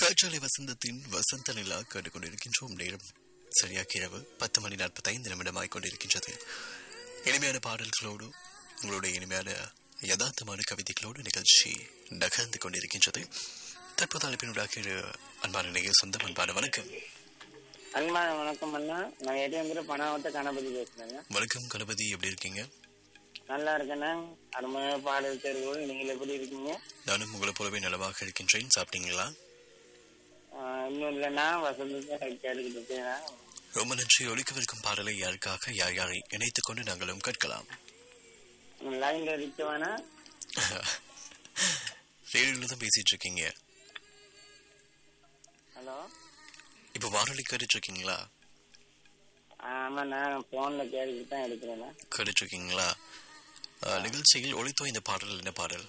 காற்றாலை வசந்தத்தின் வசந்த நிலா கேட்டுக்கொண்டிருக்கின்றோம் நேரம் சரியாக இரவு பத்து மணி நாற்பத்தைந்து நிமிடமாய் கொண்டிருக்கின்றது இனிமையான பாடல்களோடு உங்களுடைய இனிமையான யதார்த்தமான கவிதைகளோடு நிகழ்ச்சி நகர்ந்து கொண்டிருக்கின்றது தற்போது அழைப்பினூடாக இரு அன்பான நிலைய சொந்தம் அன்பான வணக்கம் அன்பான வணக்கம் அண்ணா நான் ஏடிஎம்கிற பணாவட்ட கணபதி பேசுறேங்க வணக்கம் கணபதி எப்படி இருக்கீங்க நல்லா இருக்கேண்ணா அருமையான பாடல் தேர்வுகள் நீங்கள் எப்படி இருக்கீங்க நானும் உங்களை போலவே நலமாக இருக்கின்றேன் சாப்பிட்டீங்களா ஆஹ் இன்னும் இல்லைண்ணா வசந்தத்தை கேட்டுக்கிட்டு இருக்கேண்ணா ரொம்ப நன்றி ஒழிக்கவிருக்கும் பாடலை யாருக்காக யார் யாரை இணைத்துக் கொண்டு நாங்களும் கேட்கலாம் லைன்ல இருக்கவானா ரேடியோல தான் பேசிட்டு இருக்கீங்க ஹலோ இப்போ வானொலி கேட்டுட்டு இருக்கீங்களா ஆமாண்ணா போன்ல கேட்டுக்கிட்டு தான் எடுக்கிறேண்ணா கேட்டுட்டு இருக்கீங்களா அஹ், நிகழ்ச்சியில் ஒளித்தோ இந்த பாடல் என்ன பாடல்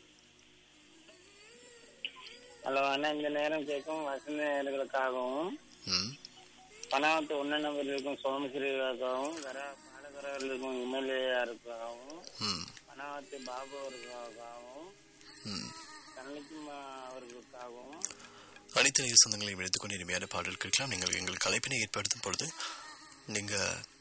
ஹலோ அண்ணா இந்த நேரம் கேட்கும் வசந்த நேர்களுக்காகவும் ம் பணாவத்து ஒன்ன நம்பர் இருக்கும் சோமஸ்ரீக்காகவும் வேற பாடகர்கள் இருக்கும் எம்எல்ஏருக்காகவும் ம் பணாவத்து பாபு அவர்களுக்காகவும் ம் தனலட்சுமி அவர்களுக்காகவும் அனைத்து நேய சொந்தங்களையும் எடுத்துக்கொண்டு இனிமையான பாடல் கேட்கலாம் நீங்கள் எங்கள் கலைப்பினை ஏற்படுத்தும் பொழுது நீங்க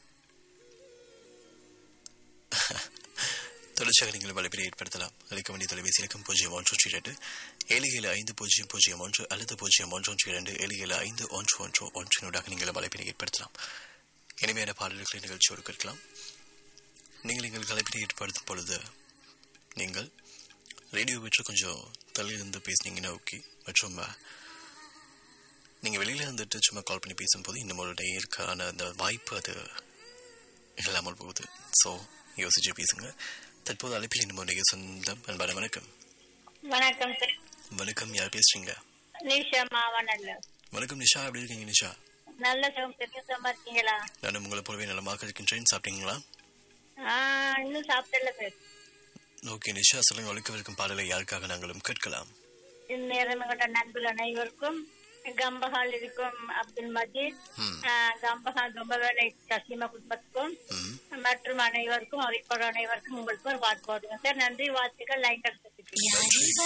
தொடர்ச்சியாக நீங்கள் வலைப்பினை ஏற்படுத்தலாம் அழைக்க வேண்டிய தொலைபேசி இலக்கம் பூஜ்ஜியம் ஒன்று ஒன்று இரண்டு ஏழு ஏழு ஐந்து பூஜ்ஜியம் பூஜ்ஜியம் ஒன்று அல்லது பூஜ்ஜியம் ஒன்று ஒன்று இரண்டு ஏழு ஏழு ஐந்து ஒன்று ஒன்று ஒன்றினூடாக நீங்கள் வலைப்பினை ஏற்படுத்தலாம் இனிமையான பாடல்களை நிகழ்ச்சியோடு கேட்கலாம் நீங்கள் எங்கள் கலைப்பினை ஏற்படுத்தும் பொழுது நீங்கள் ரேடியோ விட்டு கொஞ்சம் தள்ளி இருந்து பேசுனீங்கன்னா ஓகே மற்றும் அஹ், நீங்க வெளியில இருந்துட்டு சும்மா கால் பண்ணி பேசும்போது இன்னும் ஒரு நேருக்கான அந்த வாய்ப்பு அது இல்லாமல் போகுது ஸோ யோசிச்சு பேசுங்க தற்போது அழைப்பில் இன்னும் ஒரு சொந்தம் அன்பான வணக்கம் வணக்கம் சார் வணக்கம் யார் பேசுறீங்க நிஷா மாவனல்ல வணக்கம் நிஷா எப்படி இருக்கீங்க நிஷா நல்ல சௌம் சுகமா இருக்கீங்களா நான் உங்களை போலவே நலமாக இருக்கின்றேன் சாப்பிட்டீங்களா ஆஹ் இன்னும் சாப்பிடல சார் ஓகே நிஷா சொல்லுங்க ஒழிக்கவிருக்கும் பாடலை யாருக்காக நாங்களும் கேட்கலாம் இந்நேரம் கொண்ட நண்பர்கள் அனைவருக்கும் கம்பஹால் இருக்கும் அப்துல் மஜீத் ம் ஆஹ் கம்பஹால் ரொம்ப வேலை கசிமா குடும்பத்துக்கும் ம் மற்றும் அனைவருக்கும் அறிப்போர் அனைவருக்கும் உங்களுக்கு ஒரு வாழ்த்து போடுங்க சார் நன்றி வாழ்த்துக்கள் லைன் எடுத்துருக்கீங்க நன்றி